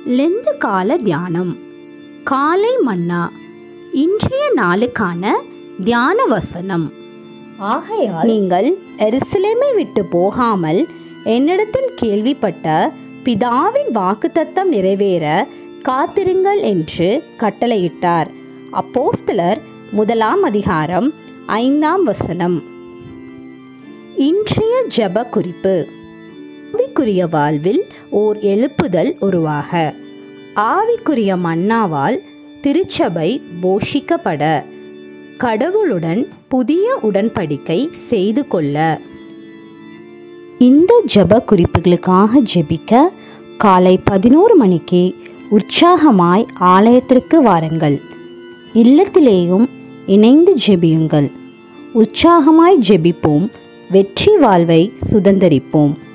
Lent கால தியானம் காலை மன்னா இன்றைய நாளுக்கான தியான வசனம் ஆகையால் நீங்கள் எருசலேமை விட்டு போகாமல் என்னிடத்தில் கேள்விப்பட்ட பிதாவின் வாக்குத்தத்தம் நிறைவேற காத்திருங்கள் என்று கட்டளையிட்டார் அப்போஸ்தலர் முதலாம் அதிகாரம் ஐந்தாம் வசனம் இன்றைய ஜெப குறிப்பு ஆவிக்குரிய வாழ்வில் ஓர் எழுப்புதல் உருவாக ஆவிக்குரிய மன்னாவால் திருச்சபை போஷிக்கப்பட கடவுளுடன் புதிய உடன்படிக்கை செய்து கொள்ள இந்த ஜெப குறிப்புகளுக்காக ஜெபிக்க காலை பதினோரு மணிக்கு உற்சாகமாய் ஆலயத்திற்கு வாருங்கள் இல்லத்திலேயும் இணைந்து ஜெபியுங்கள் உற்சாகமாய் ஜெபிப்போம் வெற்றி வாழ்வை சுதந்தரிப்போம்